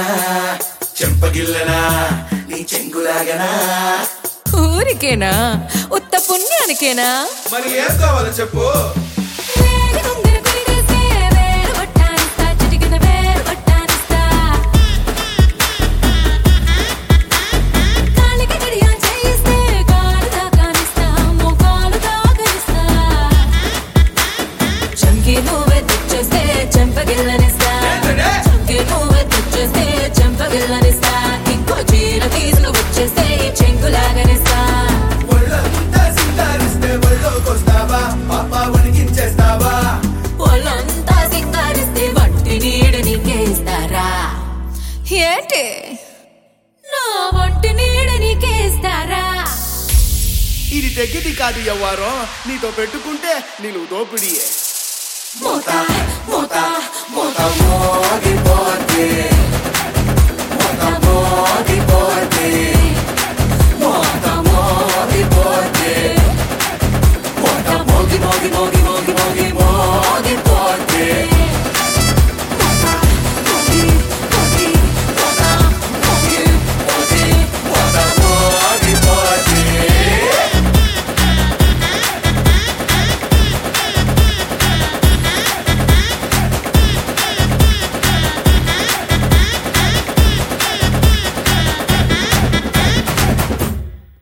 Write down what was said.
చెంగులాగనా చెంపగిల్లనా నీ చెంగులాగనా ఊరికేనా ఉత్త పుణ్యానికేనా మరి ఏం కావాలో చెప్పు వేడి గుండెను కుదిరేస్తే వేలు కొట్టానిస్తా, చిటికెన వేలు కొట్టానిస్తా. కాలికి గడియారం చేయిస్తే కాలు దాకానిస్తా, మోకాలు దాకనిస్తా. చంకి నువ్వే తెచ్చేస్తే చెంపగిల్లనిస్తా ఏంటంటే? చంకి నువ్వే తెచ్చేస్తే చెంపగిల్లనిస్తా ఇంకో చీర తీసుకు వచ్చేస్తే ఈ చెంగులాగనిస్తా ఒళ్ళంతా సింగారిస్తే ఒళ్ళోకొస్తావా పాప వణికించేస్తావా వాళ్ళంతా సింగారిస్తే వంటి నీడ నీకేస్తారా ఏంటి నా వంటి నీడ నీకేస్తారా ఇది తెగ్గిది కాదు ఎవ్వారో నీతో పెట్టుకుంటే నీళ్ళు దోపిడియే మూత మూత మూత మోగిపోతే మూత మోగిపోతే మూత మోగిపోతే మూత మోగి మోగి మోగి